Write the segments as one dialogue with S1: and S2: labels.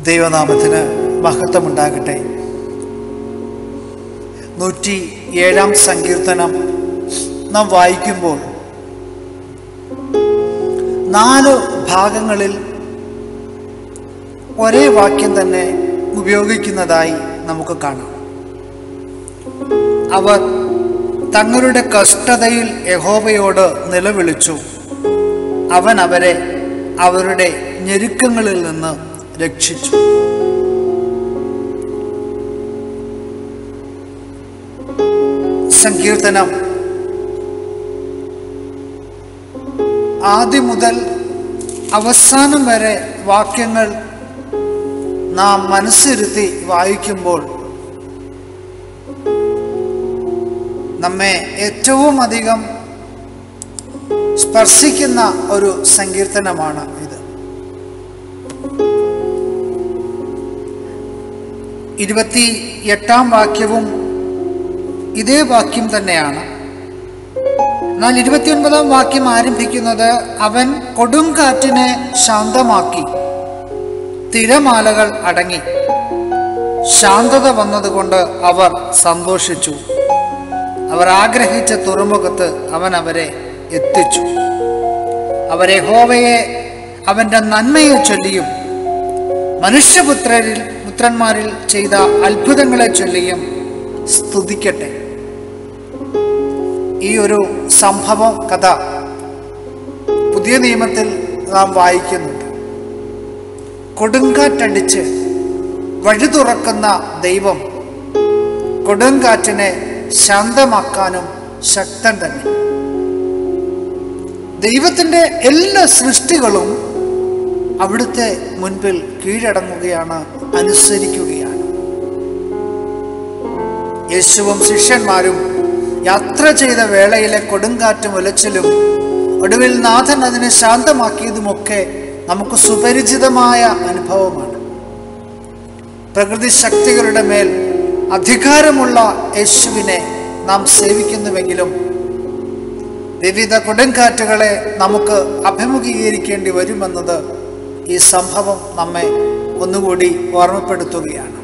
S1: ദൈവനാമത്തിന് മഹത്വമുണ്ടാകട്ടെ നൂറ്റി ഏഴാം സങ്കീർത്തനം നാം വായിക്കുമ്പോൾ നാല് ഭാഗങ്ങളിൽ ഒരേ വാക്യം തന്നെ ഉപയോഗിക്കുന്നതായി നമുക്ക് കാണാം അവർ തങ്ങളുടെ കഷ്ടതയിൽ യഹോവയോട് നിലവിളിച്ചു അവൻ അവരെ അവരുടെ ഞെരുക്കങ്ങളിൽ നിന്ന് രക്ഷിച്ചു സങ്കീർത്തനം ആദ്യം മുതൽ അവസാനം വരെ വാക്യങ്ങൾ നാം മനസ്സിരുത്തി വായിക്കുമ്പോൾ നമ്മെ ഏറ്റവും അധികം സ്പർശിക്കുന്ന ഒരു സങ്കീർത്തനമാണ് ഇത് ഇരുപത്തി എട്ടാം വാക്യവും ഇതേ വാക്യം തന്നെയാണ് എന്നാൽ ഇരുപത്തിയൊൻപതാം വാക്യം ആരംഭിക്കുന്നത് അവൻ കൊടുങ്കാറ്റിനെ ശാന്തമാക്കി തിരമാലകൾ അടങ്ങി ശാന്തത വന്നതുകൊണ്ട് അവർ സന്തോഷിച്ചു അവർ ആഗ്രഹിച്ച തുറമുഖത്ത് അവൻ അവരെ എത്തിച്ചു അവരെ ഹോവയെ അവൻ്റെ നന്മയെ ചൊല്ലിയും മനുഷ്യപുത്രരിൽ പുത്രന്മാരിൽ ചെയ്ത അത്ഭുതങ്ങളെ ചൊല്ലിയും സ്തുതിക്കട്ടെ ഈ ഒരു സംഭവം കഥ പുതിയ നിയമത്തിൽ നാം വായിക്കുന്നുണ്ട് കൊടുങ്കാറ്റടിച്ച് വഴി തുറക്കുന്ന ദൈവം കൊടുങ്കാറ്റിനെ ശാന്തമാക്കാനും ശക്തൻ തന്നെ ദൈവത്തിൻ്റെ എല്ലാ സൃഷ്ടികളും അവിടുത്തെ മുൻപിൽ കീഴടങ്ങുകയാണ് അനുസരിക്കുകയാണ് യേശുവും ശിഷ്യന്മാരും യാത്ര ചെയ്ത വേളയിലെ കൊടുങ്കാറ്റും ഉലച്ചിലും ഒടുവിൽ നാഥൻ അതിനെ ശാന്തമാക്കിയതുമൊക്കെ നമുക്ക് സുപരിചിതമായ അനുഭവമാണ് പ്രകൃതി ശക്തികളുടെ മേൽ അധികാരമുള്ള യേശുവിനെ നാം സേവിക്കുന്നുവെങ്കിലും വിവിധ കൊടുങ്കാറ്റുകളെ നമുക്ക് അഭിമുഖീകരിക്കേണ്ടി വരുമെന്നത് ഈ സംഭവം നമ്മെ ഒന്നുകൂടി ഓർമ്മപ്പെടുത്തുകയാണ്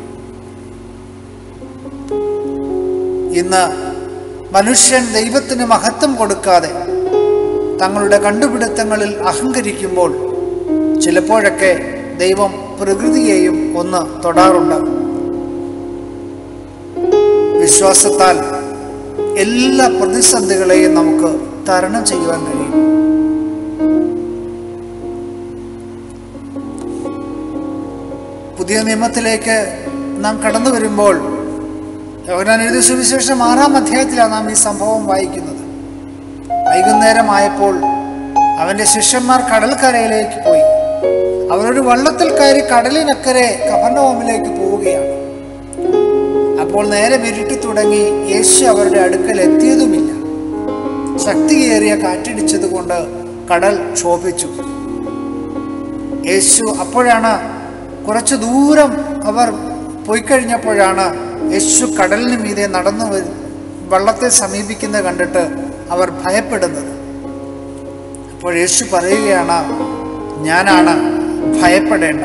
S1: ഇന്ന് മനുഷ്യൻ ദൈവത്തിന് മഹത്വം കൊടുക്കാതെ തങ്ങളുടെ കണ്ടുപിടുത്തങ്ങളിൽ അഹങ്കരിക്കുമ്പോൾ ചിലപ്പോഴൊക്കെ ദൈവം പ്രകൃതിയെയും ഒന്ന് തൊടാറുണ്ട് വിശ്വാസത്താൽ എല്ലാ പ്രതിസന്ധികളെയും നമുക്ക് തരണം ചെയ്യുവാൻ കഴിയും പുതിയ നിയമത്തിലേക്ക് നാം കടന്നു വരുമ്പോൾ യോഹനാൻ എഴുതിയ സുവിശേഷം ആറാം അധ്യായത്തിലാണ് നാം ഈ സംഭവം വായിക്കുന്നത് വൈകുന്നേരമായപ്പോൾ അവൻ്റെ ശിഷ്യന്മാർ കടൽക്കരയിലേക്ക് പോയി അവരൊരു വള്ളത്തിൽ കയറി കടലിനക്കരെ കഫർണഹോമിലേക്ക് പോവുകയാണ് അപ്പോൾ നേരെ വിരുട്ടി തുടങ്ങി യേശു അവരുടെ അടുക്കൽ എത്തിയതുമില്ല ശക്തിയേറിയ കാറ്റിടിച്ചത് കൊണ്ട് കടൽ ക്ഷോഭിച്ചു യേശു അപ്പോഴാണ് കുറച്ചു ദൂരം അവർ പോയി കഴിഞ്ഞപ്പോഴാണ് യേശു കടലിന് മീതെ നടന്നു വരും വള്ളത്തെ സമീപിക്കുന്നത് കണ്ടിട്ട് അവർ ഭയപ്പെടുന്നത് അപ്പോൾ യേശു പറയുകയാണ് ഞാനാണ് ഭയപ്പെടേണ്ട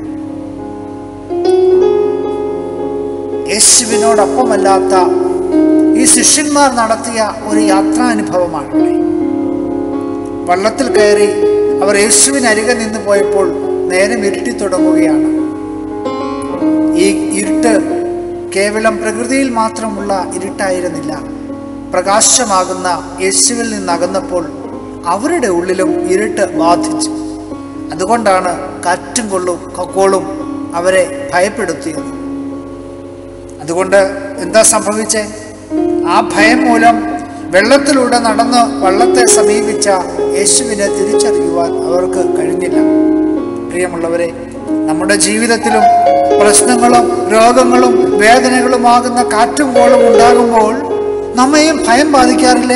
S1: യേശുവിനോടൊപ്പമല്ലാത്ത ഈ ശിഷ്യന്മാർ നടത്തിയ ഒരു യാത്രാനുഭവമാണ് വള്ളത്തിൽ കയറി അവർ യേശുവിനരികെ നിന്ന് പോയപ്പോൾ നേരം ഇരുട്ടി തുടങ്ങുകയാണ് ഈ ഇരുട്ട് കേവലം പ്രകൃതിയിൽ മാത്രമുള്ള ഇരുട്ടായിരുന്നില്ല പ്രകാശമാകുന്ന യേശുവിൽ നിന്നകന്നപ്പോൾ അവരുടെ ഉള്ളിലും ഇരുട്ട് ബാധിച്ചു അതുകൊണ്ടാണ് കാറ്റും കൊള്ളും കോളും അവരെ ഭയപ്പെടുത്തിയത് അതുകൊണ്ട് എന്താ സംഭവിച്ചേ ആ ഭയം മൂലം വെള്ളത്തിലൂടെ നടന്ന് വള്ളത്തെ സമീപിച്ച യേശുവിനെ തിരിച്ചറിയുവാൻ അവർക്ക് കഴിഞ്ഞില്ല പ്രിയമുള്ളവരെ നമ്മുടെ ജീവിതത്തിലും പ്രശ്നങ്ങളും രോഗങ്ങളും വേദനകളുമാകുന്ന കാറ്റും കോളും ഉണ്ടാകുമ്പോൾ നമ്മയും ഭയം ബാധിക്കാറില്ലേ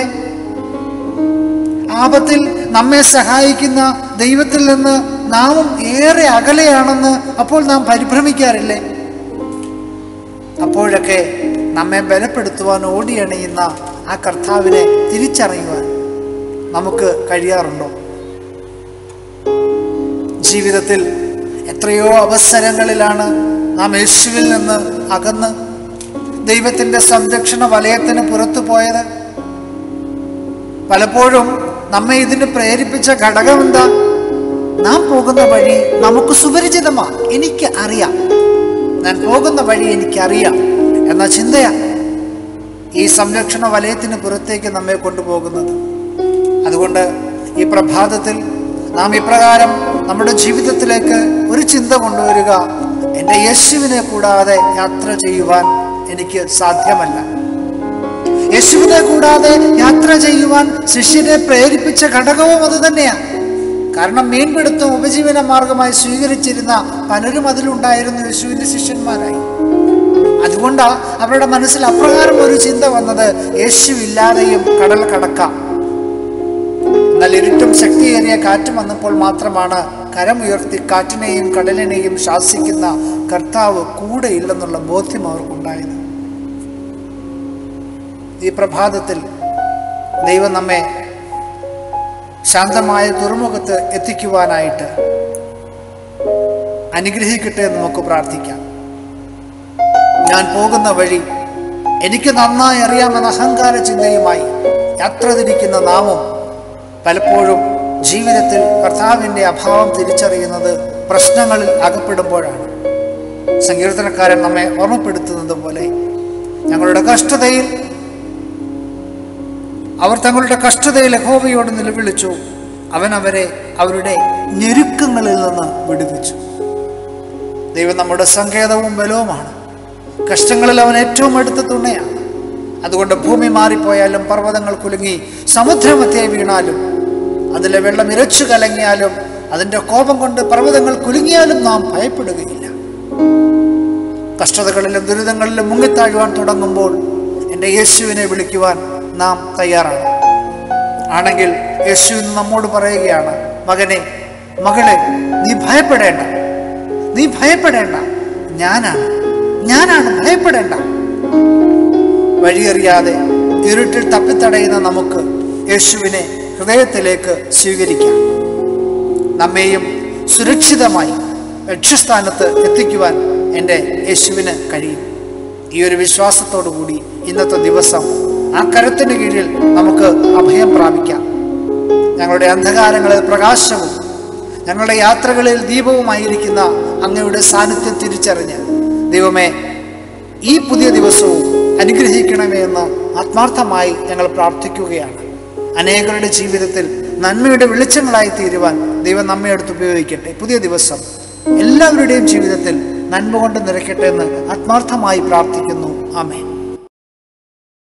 S1: ആപത്തിൽ നമ്മെ സഹായിക്കുന്ന ദൈവത്തിൽ നിന്ന് നാമും ഏറെ അകലെയാണെന്ന് അപ്പോൾ നാം പരിഭ്രമിക്കാറില്ലേ അപ്പോഴൊക്കെ നമ്മെ ബലപ്പെടുത്തുവാൻ ഓടിയണയുന്ന ആ കർത്താവിനെ തിരിച്ചറിയുവാൻ നമുക്ക് കഴിയാറുണ്ടോ ജീവിതത്തിൽ എത്രയോ അവസരങ്ങളിലാണ് നാം യേശുവിൽ നിന്ന് അകന്ന് ദൈവത്തിൻ്റെ സംരക്ഷണ വലയത്തിന് പുറത്തു പോയത് പലപ്പോഴും നമ്മെ ഇതിന് പ്രേരിപ്പിച്ച ഘടകം എന്താ നാം പോകുന്ന വഴി നമുക്ക് സുപരിചിതമാ എനിക്ക് അറിയാം ഞാൻ പോകുന്ന വഴി എനിക്കറിയാം എന്ന ചിന്തയാ ഈ സംരക്ഷണ വലയത്തിന് പുറത്തേക്ക് നമ്മെ കൊണ്ടുപോകുന്നത് അതുകൊണ്ട് ഈ പ്രഭാതത്തിൽ നാം ഇപ്രകാരം നമ്മുടെ ജീവിതത്തിലേക്ക് ഒരു ചിന്ത കൊണ്ടുവരിക എൻ്റെ യേശുവിനെ കൂടാതെ യാത്ര ചെയ്യുവാൻ എനിക്ക് സാധ്യമല്ല യേശുവിനെ കൂടാതെ യാത്ര ചെയ്യുവാൻ ശിഷ്യരെ പ്രേരിപ്പിച്ച ഘടകവും അത് തന്നെയാണ് കാരണം മീൻപിടുത്തം ഉപജീവന മാർഗമായി സ്വീകരിച്ചിരുന്ന പലരും അതിലുണ്ടായിരുന്നു യേശുവിൻ്റെ ശിഷ്യന്മാരായി അതുകൊണ്ടാ അവരുടെ മനസ്സിൽ അപ്രകാരം ഒരു ചിന്ത വന്നത് യേശുവില്ലാതെയും കടൽ കടക്കാം എന്നാൽ ഇരുട്ടും ശക്തിയേറിയ കാറ്റും വന്നപ്പോൾ മാത്രമാണ് കരമുയർത്തി കാറ്റിനെയും കടലിനെയും ശാസിക്കുന്ന കർത്താവ് കൂടെ ഇല്ലെന്നുള്ള ബോധ്യം അവർക്കുണ്ടായത് ഈ പ്രഭാതത്തിൽ ദൈവം നമ്മെ ശാന്തമായ തുറമുഖത്ത് എത്തിക്കുവാനായിട്ട് അനുഗ്രഹിക്കട്ടെ എന്ന് നമുക്ക് പ്രാർത്ഥിക്കാം ഞാൻ പോകുന്ന വഴി എനിക്ക് നന്നായി അറിയാമെന്ന അഹങ്കാര ചിന്തയുമായി യാത്ര തിരിക്കുന്ന നാമം പലപ്പോഴും ജീവിതത്തിൽ കർത്താവിൻ്റെ അഭാവം തിരിച്ചറിയുന്നത് പ്രശ്നങ്ങളിൽ അകപ്പെടുമ്പോഴാണ് സങ്കീർത്തനക്കാരൻ നമ്മെ ഓർമ്മപ്പെടുത്തുന്നത് പോലെ ഞങ്ങളുടെ കഷ്ടതയിൽ അവർ തങ്ങളുടെ കഷ്ടതയിൽ യഹോവയോട് നിലവിളിച്ചു അവൻ അവരെ അവരുടെ ഞെരുക്കങ്ങളിൽ നിന്ന് വിടുവിച്ചു ദൈവം നമ്മുടെ സങ്കേതവും ബലവുമാണ് കഷ്ടങ്ങളിൽ അവൻ ഏറ്റവും അടുത്ത തുണയാണ് അതുകൊണ്ട് ഭൂമി മാറിപ്പോയാലും പർവ്വതങ്ങൾ കുലുങ്ങി സമുദ്രമധ്യേ വീണാലും അതിലെ വെള്ളം ഇരച്ചു കലങ്ങിയാലും അതിൻ്റെ കോപം കൊണ്ട് പർവ്വതങ്ങൾ കുലുങ്ങിയാലും നാം ഭയപ്പെടുകയില്ല കഷ്ടതകളിലും ദുരിതങ്ങളിലും മുങ്ങിത്താഴുവാൻ തുടങ്ങുമ്പോൾ എൻ്റെ യേശുവിനെ വിളിക്കുവാൻ നാം തയ്യാറാണ് ആണെങ്കിൽ യേശു ഇന്ന് നമ്മോട് പറയുകയാണ് മകനെ മകളെ നീ ഭയപ്പെടേണ്ട നീ ഭയപ്പെടേണ്ട ഞാനാണ് ഞാനാണ് ഭയപ്പെടേണ്ട വഴിയറിയാതെ ഇരുട്ടിൽ തപ്പിത്തടയുന്ന നമുക്ക് യേശുവിനെ ഹൃദയത്തിലേക്ക് സ്വീകരിക്കാം നമ്മെയും സുരക്ഷിതമായി ലക്ഷ്യസ്ഥാനത്ത് എത്തിക്കുവാൻ എൻ്റെ യേശുവിന് കഴിയും ഈ ഒരു വിശ്വാസത്തോടു കൂടി ഇന്നത്തെ ദിവസം ആ കരത്തിന് കീഴിൽ നമുക്ക് അഭയം പ്രാപിക്കാം ഞങ്ങളുടെ അന്ധകാരങ്ങളിൽ പ്രകാശവും ഞങ്ങളുടെ യാത്രകളിൽ ദീപവുമായിരിക്കുന്ന അങ്ങയുടെ സാന്നിധ്യം തിരിച്ചറിഞ്ഞ് ദൈവമേ ഈ പുതിയ ദിവസവും അനുഗ്രഹിക്കണമേ എന്ന് ആത്മാർത്ഥമായി ഞങ്ങൾ പ്രാർത്ഥിക്കുകയാണ് അനേകരുടെ ജീവിതത്തിൽ നന്മയുടെ വെളിച്ചങ്ങളായി തീരുവാൻ ദൈവം നമ്മെ അടുത്ത് ഉപയോഗിക്കട്ടെ പുതിയ ദിവസം എല്ലാവരുടെയും ജീവിതത്തിൽ നന്മ കൊണ്ട് നിറയ്ക്കട്ടെ എന്ന് ആത്മാർത്ഥമായി പ്രാർത്ഥിക്കുന്നു ആമേൻ